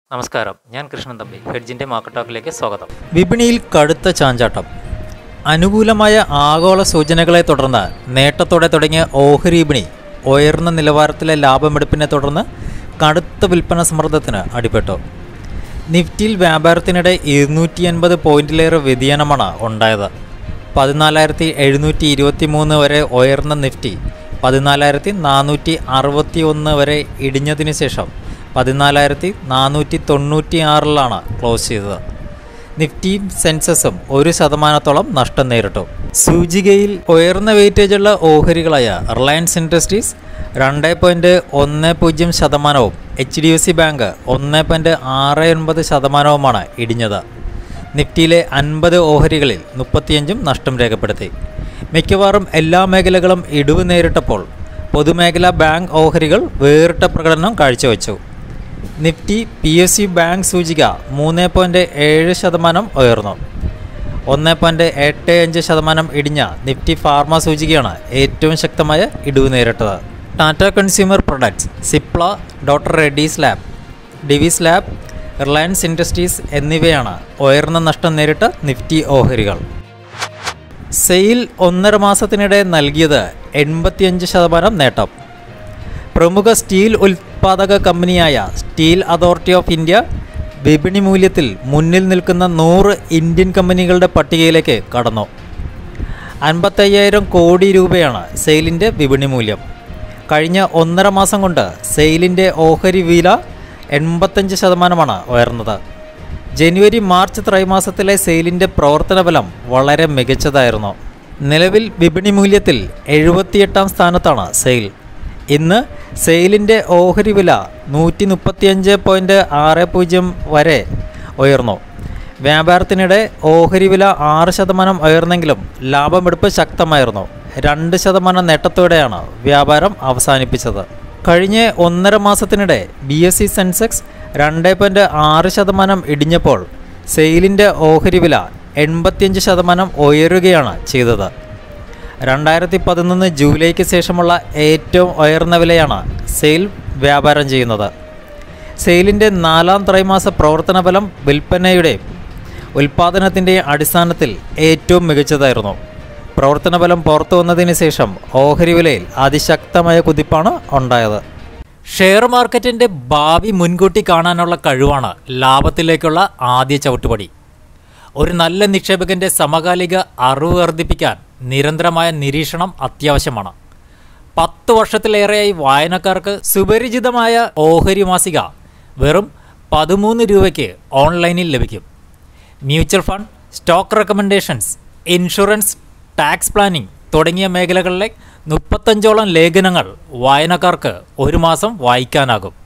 നമസ്കാരം ഞാൻ കൃഷ്ണൻ തമ്പി ഹെഡ്ജിൻ്റെ മാർക്കറ്റ് ടോക്കിലേക്ക് സ്വാഗതം വിപണിയിൽ കടുത്ത ചാഞ്ചാട്ടം അനുകൂലമായ ആഗോള സൂചനകളെ തുടർന്ന് നേട്ടത്തോടെ തുടങ്ങിയ ഓഹരി വിപണി ഉയർന്ന നിലവാരത്തിലെ ലാഭമെടുപ്പിനെ തുടർന്ന് കടുത്ത വിൽപ്പന സമ്മർദ്ദത്തിന് അടിപ്പെട്ടു നിഫ്റ്റിയിൽ വ്യാപാരത്തിനിടെ ഇരുന്നൂറ്റി അൻപത് പോയിന്റിലേറെ വ്യതിയാനമാണ് ഉണ്ടായത് പതിനാലായിരത്തി എഴുന്നൂറ്റി ഇരുപത്തി മൂന്ന് വരെ ഉയർന്ന നിഫ്റ്റി പതിനാലായിരത്തി നാനൂറ്റി അറുപത്തി ഒന്ന് വരെ ഇടിഞ്ഞതിനു ശേഷം പതിനാലായിരത്തി നാനൂറ്റി തൊണ്ണൂറ്റി ആറിലാണ് ക്ലോസ് ചെയ്തത് നിഫ്റ്റിയും സെൻസസും ഒരു ശതമാനത്തോളം നഷ്ടം നേരിട്ടു സൂചികയിൽ ഉയർന്ന വെയിറ്റേജുള്ള ഓഹരികളായ റിലയൻസ് ഇൻഡസ്ട്രീസ് രണ്ട് പോയിൻറ്റ് ഒന്ന് പൂജ്യം ശതമാനവും H D F C bank ഒന്ന് പോയിൻറ്റ് ആറ് ഒൻപത് ശതമാനവുമാണ് ഇടിഞ്ഞത് നിഫ്റ്റിയിലെ അൻപത് ഓഹരികളിൽ മുപ്പത്തിയഞ്ചും നഷ്ടം രേഖപ്പെടുത്തി മിക്കവാറും എല്ലാ മേഖലകളും ഇടിവ് നേരിട്ടപ്പോൾ പൊതുമേഖലാ ബാങ്ക് ഓഹരികൾ വേറിട്ട പ്രകടനം കാഴ്ചവെച്ചു Nifty P S C bank സൂചിക മൂന്ന് പോയിൻറ്റ് ഏഴ് ശതമാനം ഉയർന്നു ഒന്ന് പോയിൻറ്റ് എട്ട് അഞ്ച് ശതമാനം ഇടിഞ്ഞ നിഫ്റ്റി ഫാർമ സൂചികയാണ് ഏറ്റവും ശക്തമായ ഇടിവ് നേരിട്ടത് Tata consumer products Cipla doctor Reddy's lab Divi's lab Reliance Industries എന്നിവയാണ് ഉയർന്ന നഷ്ടം നേരിട്ട നിഫ്റ്റി ഓഹരികൾ സെയിൽ ഒന്നര മാസത്തിനിടെ നൽകിയത് എൺപത്തിയഞ്ച് ശതമാനം നേട്ടം പ്രമുഖ സ്റ്റീൽ ഉൽപ്പാദക കമ്പനിയായ സ്റ്റീൽ അതോറിറ്റി ഓഫ് ഇന്ത്യ വിപണി മൂല്യത്തിൽ മുന്നിൽ നിൽക്കുന്ന നൂറ് ഇന്ത്യൻ കമ്പനികളുടെ പട്ടികയിലേക്ക് കടന്നു അൻപത്തയ്യായിരം കോടി രൂപയാണ് സെയിലിൻ്റെ വിപണി മൂല്യം കഴിഞ്ഞ ഒന്നര മാസം കൊണ്ട് സെയിലിൻ്റെ ഓഹരി വില എൺപത്തഞ്ച് ശതമാനമാണ് ഉയർന്നത് ജനുവരി മാർച്ച് ത്രൈമാസത്തിലെ സെയിലിൻ്റെ പ്രവർത്തന ഫലം വളരെ മികച്ചതായിരുന്നു നിലവിൽ വിപണി മൂല്യത്തിൽ എഴുപത്തിയെട്ടാം സ്ഥാനത്താണ് സെയിൽ ഇന്ന് സെയിലിൻ്റെ ഓഹരി വില നൂറ്റി മുപ്പത്തിയഞ്ച് പോയിൻറ്റ് ആറ് പൂജ്യം വരെ ഉയർന്നു വ്യാപാരത്തിനിടെ ഓഹരി വില ആറ് ശതമാനം ഉയർന്നെങ്കിലും ലാഭമെടുപ്പ് ശക്തമായിരുന്നു രണ്ട് ശതമാനം നേട്ടത്തോടെയാണ് വ്യാപാരം അവസാനിപ്പിച്ചത് കഴിഞ്ഞ ഒന്നര മാസത്തിനിടെ ബി എസ് സി സെൻസെക്സ് രണ്ട് പോയിൻറ്റ് ആറ് ശതമാനം ഇടിഞ്ഞപ്പോൾ സെയിലിൻ്റെ ഓഹരി വില എൺപത്തിയഞ്ച് ശതമാനം ഉയരുകയാണ് ചെയ്തത് രണ്ടായിരത്തി പതിനൊന്ന് ജൂലൈക്ക് ശേഷമുള്ള ഏറ്റവും ഉയർന്ന വിലയാണ് സെയിൽ വ്യാപാരം ചെയ്യുന്നത് സെയിലിൻ്റെ നാലാം ത്രൈമാസ പ്രവർത്തന ഫലം വിൽപ്പനയുടെയും ഉൽപ്പാദനത്തിൻ്റെയും അടിസ്ഥാനത്തിൽ ഏറ്റവും മികച്ചതായിരുന്നു പ്രവർത്തന ഫലം പുറത്തു വന്നതിന് ശേഷം ഓഹരി വിലയിൽ അതിശക്തമായ കുതിപ്പാണ് ഉണ്ടായത് ഷെയർ മാർക്കറ്റിൻ്റെ ഭാവി മുൻകൂട്ടി കാണാനുള്ള കഴിവാണ് ലാഭത്തിലേക്കുള്ള ആദ്യ ചവിട്ടുപടി ഒരു നല്ല നിക്ഷേപകന്റെ സമകാലിക അറിവ് വർദ്ധിപ്പിക്കാൻ നിരന്തരമായ നിരീക്ഷണം അത്യാവശ്യമാണ് പത്ത് വർഷത്തിലേറെയായി വായനക്കാർക്ക് സുപരിചിതമായ ഓഹരി മാസിക വെറും പതിമൂന്ന് രൂപയ്ക്ക് ഓൺലൈനിൽ ലഭിക്കും mutual fund stock recommendations insurance tax planning തുടങ്ങിയ മേഖലകളിലെ മുപ്പത്തഞ്ചോളം ലേഖനങ്ങൾ വായനക്കാർക്ക് ഒരു മാസം വായിക്കാനാകും